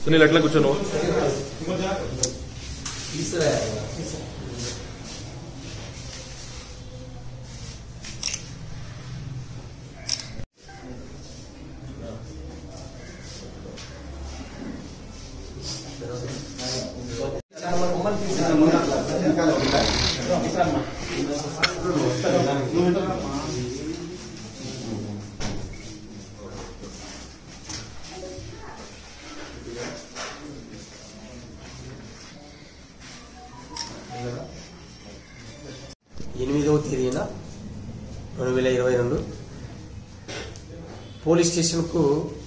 సునీల్ ఎట్లా కూర్చోను ఎనిమిదవ తేదీన రెండు వేల ఇరవై రెండు పోలీస్ స్టేషన్కు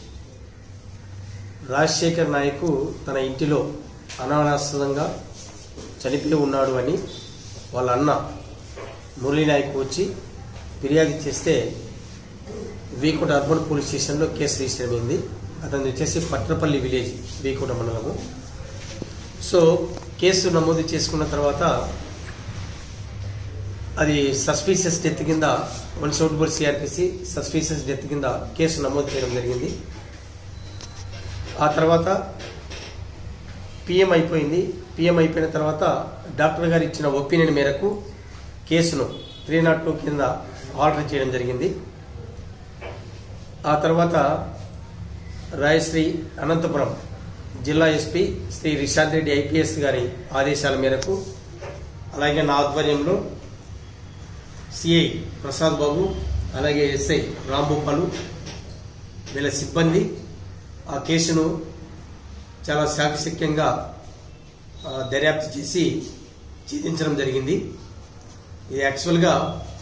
రాజశేఖర్ నాయక్ తన ఇంటిలో అనానాస్పదంగా చనిపోయి ఉన్నాడు అని వాళ్ళ అన్న మురళీ నాయక్ వచ్చి ఫిర్యాదు చేస్తే వీకోట అర్బన్ పోలీస్ స్టేషన్లో కేసు రిజిస్టర్ అయింది అతను వచ్చేసి పట్నపల్లి విలేజ్ వీకోట మండలము సో కేసు నమోదు చేసుకున్న తర్వాత అది సస్పీషియస్ డెత్ కింద one seventy four CRPC suspicious death కింద కేసు నమోదు చేయడం జరిగింది ఆ తర్వాత పిఎం అయిపోయింది పిఎం అయిపోయిన తర్వాత డాక్టర్ గారు ఇచ్చిన ఒపీనియన్ మేరకు కేసును త్రీ నాట్ టూ కింద ఆర్డర్ చేయడం జరిగింది ఆ తర్వాత రాయశ్రీ అనంతపురం జిల్లా ఎస్పీ శ్రీ రిషాద్ రెడ్డి ఐపీఎస్ గారి ఆదేశాల మేరకు అలాగే నా ఆధ్వర్యంలో సిఐ ప్రసాద్ బాబు అలాగే ఎస్ఐ రాంభూపాలు వీళ్ళ సిబ్బంది ఆ కేసును చాలా శాఖశక్యంగా ఆ, దర్యాప్తు చేసి ఛేదించడం జరిగింది ఇది యాక్చువల్గా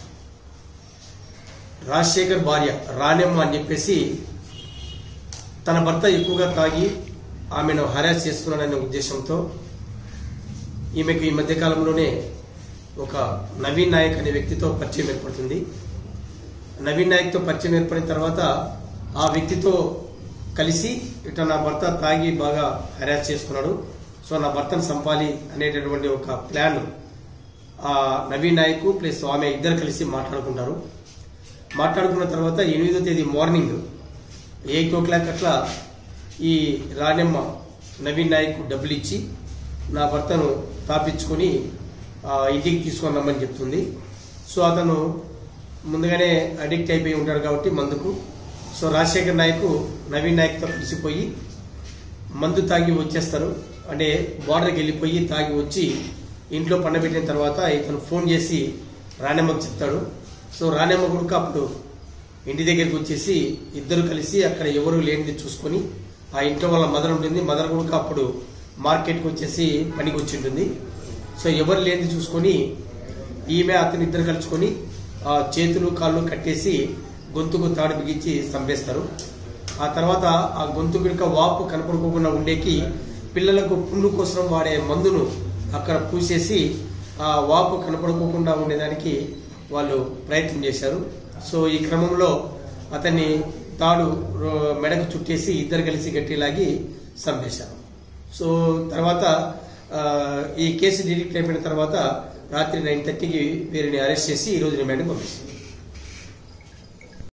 రాజశేఖర్ భార్య రాణెమ్మ అని చెప్పేసి తన భర్త ఎక్కువగా తాగి ఆమెను హరాస్ చేస్తున్నాడనే ఉద్దేశంతో ఈమెకు ఈ మధ్యకాలంలోనే ఒక నవీన్ నాయక్ అనే వ్యక్తితో పరిచయం ఏర్పడుతుంది నవీన్ నాయక్తో పరిచయం ఏర్పడిన తర్వాత ఆ వ్యక్తితో కలిసి ఇట్లా నా భర్త తాగి బాగా హరాస్ చేస్తున్నాడు సో నా భర్తను సంపాలి అనేటటువంటి ఒక ప్లాన్ ఆ నవీన్ నాయక్ ప్లస్ ఆమె ఇద్దరు కలిసి మాట్లాడుకుంటారు మాట్లాడుకున్న తర్వాత ఎనిమిదో తేదీ మార్నింగ్ ఎయిట్ ఓ క్లాక్ అట్లా ఈ రాణెమ్మ నవీన్ నాయక్ డబ్బులు ఇచ్చి నా భర్తను తాపించుకొని ఆ, ఇంటికి తీసుకొని రమ్మని చెప్తుంది సో అతను ముందుగానే అడిక్ట్ అయిపోయి ఉంటాడు కాబట్టి మందుకు సో రాజశేఖర్ నాయక్ నవీన్ నాయక్తో కలిసిపోయి మందు తాగి వచ్చేస్తారు అంటే బార్డర్కి వెళ్ళిపోయి తాగి వచ్చి ఇంట్లో పండబెట్టిన తర్వాత ఇతను ఫోన్ చేసి రాణెమ్మకు చెప్తాడు సో రాణెమ్మ కొడుకు అప్పుడు ఇంటి దగ్గరికి వచ్చేసి ఇద్దరు కలిసి అక్కడ ఎవరు లేనిది చూసుకొని ఆ ఇంట్లో వాళ్ళ మదర్ ఉంటుంది మదర్ కొడుకు అప్పుడు మార్కెట్కి వచ్చేసి పనికి వచ్చి ఉంటుంది సో ఎవరు లేనిది చూసుకొని ఈమె అతని ఇద్దరు కలుసుకొని ఆ చేతులు కాళ్ళు కట్టేసి గొంతుకు తాడు బిగించి చంపేస్తారు ఆ తర్వాత ఆ గొంతు గిడక వాపు కనపడుకోకుండా ఉండేకి పిల్లలకు పుండు కోసం వాడే మందును అక్కడ పూసేసి ఆ వాపు కనపడుకోకుండా ఉండేదానికి వాళ్ళు ప్రయత్నం చేశారు సో ఈ క్రమంలో అతన్ని తాడు రో- మెడకు చుట్టేసి ఇద్దరు కలిసి గట్టిలాగి చంపేశారు సో తర్వాత ఆ, ఈ కేసు డిటెక్ట్ అయిపోయిన తర్వాత రాత్రి నైన్ థర్టీకి వీరిని అరెస్ట్ చేసి ఈ రోజు రిమాండ్కి పంపిస్తారు